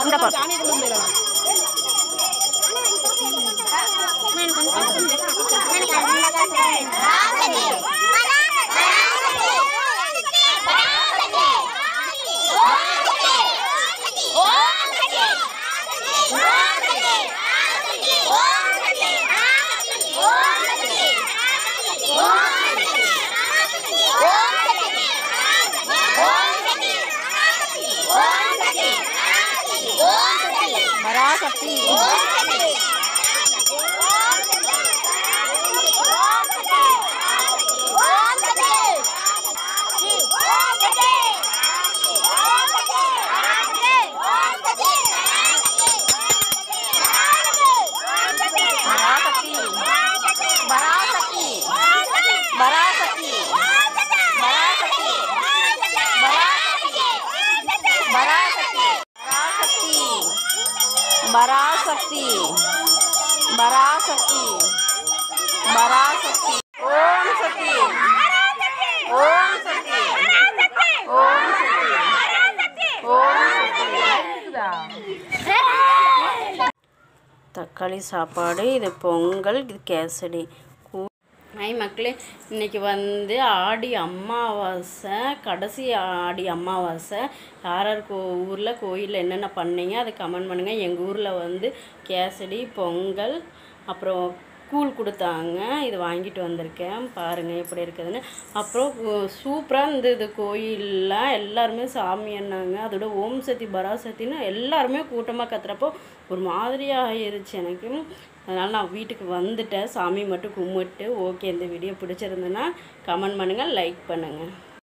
இந்த பா பராசக்தி பராசக்தி பராசக்தி பராசக்தி பராசக்தி பராசக்தி பராசக்தி பராசக்தி பராசக்தி ஓம் சக்தி ஓம் சக்தி ஓம் சக்தி ஓம் சக்தி தக்காளி சாப்பாடு இது பொங்கல் இது கேசரி ஹாய் மக்களே இன்னைக்கு வந்து ஆடி அமாவாசை கடைசி ஆடி அமாவாசை யார் யார் கோ ஊரில் கோயிலில் என்னென்ன பண்ணீங்க அதை கமெண்ட் பண்ணுங்கள் எங்கள் ஊரில் வந்து கேசரி பொங்கல் அப்புறம் கூழ் கொடுத்தாங்க இது வாங்கிட்டு வந்திருக்கேன் பாருங்கள் எப்படி இருக்குதுன்னு அப்புறம் சூப்பராக இருந்தது கோயிலில் எல்லாருமே சாமி என்னாங்க அதோட ஓம் சக்தி பராசக்தின்னு எல்லாருமே கூட்டமாக கத்துறப்போ ஒரு மாதிரியாக ஆயிருச்சு எனக்கு அதனால் நான் வீட்டுக்கு வந்துட்டேன் சாமி மட்டும் கும்பிட்டு ஓகே இந்த வீடியோ பிடிச்சிருந்துன்னா கமெண்ட் பண்ணுங்கள் லைக் பண்ணுங்கள்